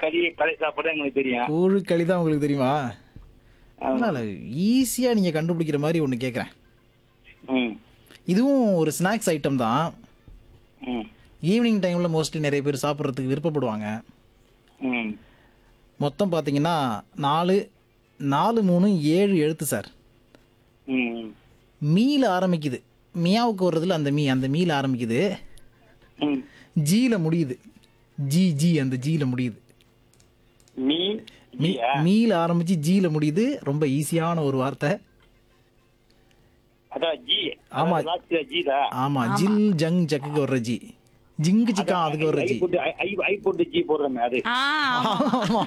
களி களை சாப்பாடு எங்களுக்கு தெரியும் கூழு களி தான் உங்களுக்கு தெரியுமா அதனால ஈஸியாக நீங்கள் கண்டுபிடிக்கிற மாதிரி ஒன்று கேட்குறேன் ம் இதுவும் ஒரு ஸ்நாக்ஸ் ஐட்டம் தான் ம் ஈவினிங் டைமில் மோஸ்ட்லி நிறைய பேர் சாப்பிட்றதுக்கு விருப்பப்படுவாங்க ம் மொத்தம் பார்த்தீங்கன்னா நாலு நாலு மூணு ஏழு எழுத்து சார் ம் மீல ஆரம்பிக்குது மியாவுக்கு வர்றதுல அந்த மீ அந்த மீல ஆரம்பிக்குது ம் ஜீல முடியுது ஜி ஜி அந்த ஜீல முடியுது மீ மீ ஜியா? மீல ஆரம்பிச்சு ஜீல முடியுது ரொம்ப ஈஸியான ஒரு வார்த்தை அதான் ஜி ஆமா. லாஸ்ட்ல ஜி தான் ஆமா ஜில் ஜங் ஜக்குக்கு வர்ற ஜி ஜிங்கு சிக்கா அதுக்கு வர்ற ஐ ஜி போட்டு ஐ ஐ போட்டு ஜி போடுறோமே அது ஆ ஆமா. ஆமா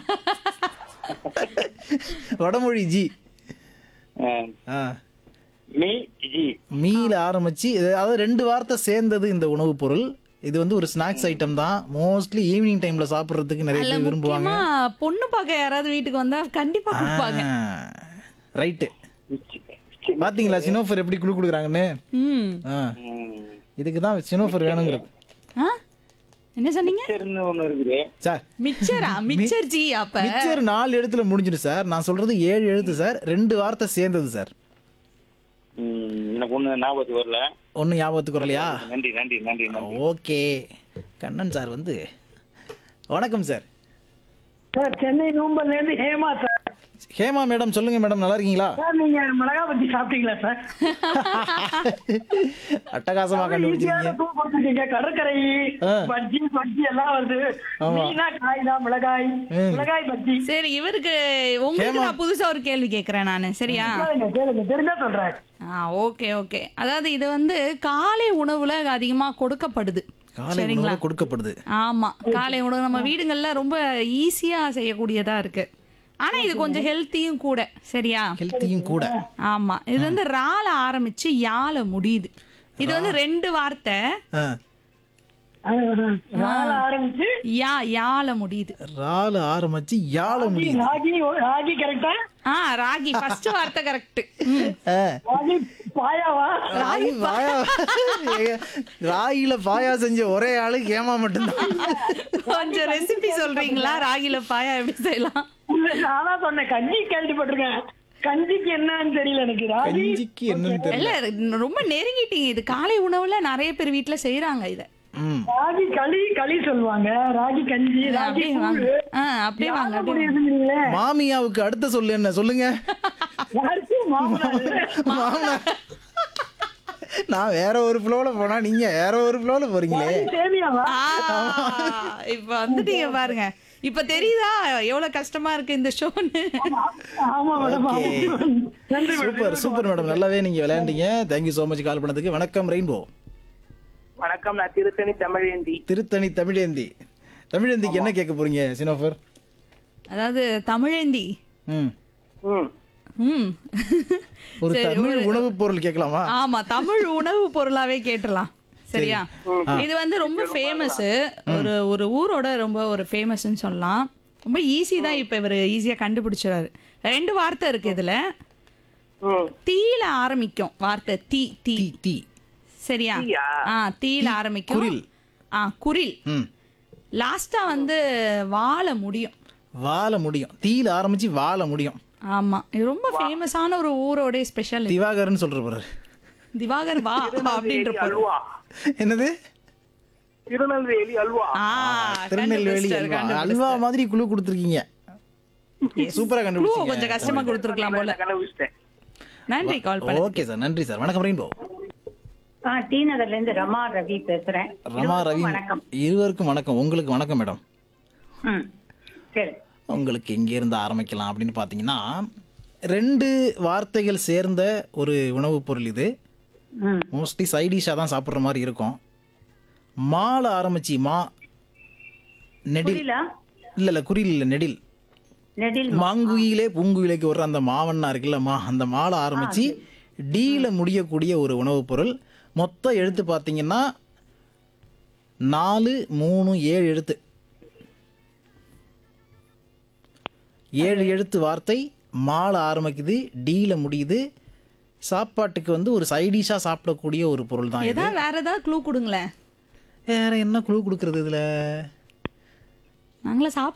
வடமொழி ஜி ஆ. ஆ மீ ஜி மீல ஆரம்பிச்சு இது- அதாவது ரெண்டு வார்த்தை சேர்ந்தது இந்த உணவுப் பொருள் இது வந்து ஒரு ஸ்நாக்ஸ் ஐட்டம் தான் மோஸ்ட்லி ஈவினிங் டைம்ல சாப்பிட்றதுக்கு நிறைய அதுல பேர் விரும்புவாங்க முக்கியமா பொண்ணு பார்க்க யாராவது வீட்டுக்கு வந்தா கண்டிப்பா கொடுப்பாங்க ரைட்டு பாத்தீங்களா சினோஃபர் எப்படி குழு கொடுக்குறாங்கன்னு ம் ஆ ம். இதுக்கு தான் சினோஃபர் வேணுங்கிறது ஆ? என்ன சொன்னீங்க மிச்சர்னு ஒண்ணு இருக்குது சார் மிச்சரா மிச்சர் ஜி அப்ப மிச்சர் நாலு எழுத்துல முடிஞ்சிடும் சார் நான் சொல்றது ஏழு எழுத்து சார் ரெண்டு வார்த்தை சேர்ந்தது சார் ம், எனக்கு ஒண்ணு ஞாபகத்துக்கு வரல ஒன்றும் ஞாபகத்துக்கு வரலையா நன்றி நன்றி நன்றி நன்றி ஓகே கண்ணன் சார் வந்து வணக்கம் சார் சார் சென்னை நூம்பல்ல இருந்து ஹேமா சார் ஹேமா மேடம் சொல்லுங்க மேடம் நல்லா இருக்கீங்களா சார் நீங்க மிளகா பஜ்ஜி சாப்பிட்டீங்களா சார் அட்டகாசமா கண்டுபிடிச்சிருக்கீங்க ஈஸியான பூ கொடுத்துருக்கீங்க கடற்கரை ஆ. பஜ்ஜி பஜ்ஜி எல்லாம் வருது ஆமா. மீனா காய் தான் மிளகாய் ம். மிளகாய் பஜ்ஜி சரி இவருக்கு உங்களுக்கு நான் புதுசா ஒரு கேள்வி கேக்குறேன் நானு சரியா கேளுங்க கேளுங்க தெரிஞ்சா சொல்றேன் ஆ ஓகே ஓகே அதாவது இது வந்து காலை உணவுல அதிகமா கொடுக்கப்படுது காலை உணவு கொடுக்கப்படுது ஆமா காலை உணவு நம்ம வீடுகள்ல ரொம்ப ஈஸியா செய்யக்கூடியதா இருக்கு ஆனா இது கொஞ்சம் ஹெல்த்தியும் கூட சரியா ஹெல்த்தியும் கூட ஆமா இது வந்து ரால ஆரம்பிச்சு யால முடியுது இது வந்து ரெண்டு வார்த்தை ஆ. நாள் ஆரம்பிச்சு யா யால முடியுது ராலு ஆரம்பிச்சு யாழ முடியுது ராகி ராகி கரெக்டா ஆ ராகி ஃபர்ஸ்ட் வார்த்தை கரெக்ட் ஆ. ராகி பாயாவா ராகி பாயா ராகில பாயா செஞ்ச ஒரே ஆளு ஹேமா மட்டும்தான் கொஞ்சம் ரெசிபி சொல்றீங்களா ராகில பாயா எப்படி செய்யலாம் இல்ல நானா சொன்னேன் கஞ்சி கேள்விப்பட்டிருக்கேன் கஞ்சிக்கு என்னன்னு தெரியல எனக்கு ராகி கஞ்சிக்கு என்னன்னு தெரியல இல்ல ரொம்ப நெருங்கிட்டீங்க இது காலை உணவுல நிறைய பேர் வீட்ல செய்யறாங்க இத ம் ராகி களி களி சொல்லுவாங்க ராகி கஞ்சி ராகி அப்படியே வாங்க கூழு ஆ அப்படியே வாங்க அப்படியே வாங்க. முடியுதுங்களே மாமியாவுக்கு அடுத்த சொல்லு என்ன சொல்லுங்க யாருக்கு மாமனார் மாமனார் நான் வேற ஒரு ஃப்ளோல போனா நீங்க வேற ஒரு ஃப்ளோல போறீங்களே தேவியாவா ஆ, இப்ப வந்துட்டீங்க பாருங்க இப்ப தெரியுதா எவ்வளவு கஷ்டமா இருக்கு இந்த ஷோன்னு ஆமா மேடம் Okay. நன்றி மேடம் சூப்பர் சூப்பர் மேடம் நல்லாவே நீங்க விளையாண்டீங்க தேங்க்யூ ஸோ மச் கால் பண்ணதுக்கு வணக்கம் ரெயின்போ வணக்கம் நான் திருத்தணி தமிழேந்தி திருத்தணி தமிழேந்தி தமிழேந்திக்கு என்ன கேட்க போறீங்க சினோஃபர் அதாவது தமிழேந்தி ம் ம் ம் ஒரு சரி, தமிழ் உணவுப் பொருள் கேட்கலாமா ஆமா தமிழ் உணவு பொருளாவே கேட்டுலாம் சரியா இது வந்து ரொம்ப ஃபேமஸ் ஒரு ஒரு ஊரோட ரொம்ப ஒரு ஃபேமஸ்னு சொல்லலாம் ரொம்ப ஈஸி தான் இப்ப இவர் ஈஸியா கண்டுபிடிச்சாரு ரெண்டு வார்த்தை இருக்கு இதுல ம் தீல ஆரம்பிக்கும் வார்த்தை தீ தீ தீ தீ சரியா தீயா? ஆ தீல ஆரம்பிக்கும் குரில். ஆ குரில் ம் லாஸ்டா வந்து வாழ முடியும் வாழ முடியும் தீல ஆரம்பிச்சு வாழ முடியும் ஆமா இது ரொம்ப ஃபேமஸான ஒரு ஊரோட ஸ்பெஷல் திவாகர்னு சொல்ற பாரு திவாகர் வா அப்படின்ற பொருள். அல்வா என்னது திருநெல்வேலி அல்வா ஆ திருநெல்வேலி கண்டுபிடிச்சிட்டாரு, அல்வா கண்டுபிடிச்சிட்டாரு. அல்வா மாதிரி குழு கொடுத்துருக்கீங்க சூப்பரா Clue கண்டுபிடிச்சீங்க கொஞ்சம் கஷ்டமா கொடுத்துருக்கலாம் போல கண்டுபிடிச்சிட்டேன் நன்றி கால் பண்ண ஓகே சார் நன்றி சார் வணக்கம் ரெயின்போ ஆ டி நகர்ல இருந்து ரமா ரவி பேசுறேன் ரமா ரவி இருவருக்கும் வணக்கம் இருவருக்கும் வணக்கம் உங்களுக்கு வணக்கம் மேடம் ம் சரி உங்களுக்கு எங்கேருந்து ஆரம்பிக்கலாம் அப்படின்னு பார்த்தீங்கன்னா ரெண்டு வார்த்தைகள் சேர்ந்த ஒரு உணவுப் பொருள் இது ம் மோஸ்ட்லி சைடிஷாக தான் சாப்பிட்ற மாதிரி இருக்கும் மால ஆரம்பிச்சு மா நெடில் புரியலா இல்லை இல்லை குறில் இல்லை நெடில் நெடில் மாங்குயிலே பூங்குயிலேக்கு வர்ற அந்த மாவண்ணா இருக்குல்ல மா அந்த மாலை ஆரம்பிச்சு டீல முடியக்கூடிய ஒரு உணவுப் பொருள் மொத்த எழுத்து பார்த்தீங்கன்னா நாலு மூணு ஏழு எழுத்து ஏழு எழுத்து வார்த்தை மாலை ஆரம்பிக்குது டீல முடியுது சாப்பாட்டுக்கு வந்து ஒரு சைடிஷாக சாப்பிடக்கூடிய ஒரு பொருள் தான் இது ஏதாவது வேற ஏதாவது க்ளூ கொடுங்களேன் வேற என்ன குழு கொடுக்கறது இதுல நாங்களே சாப்பிட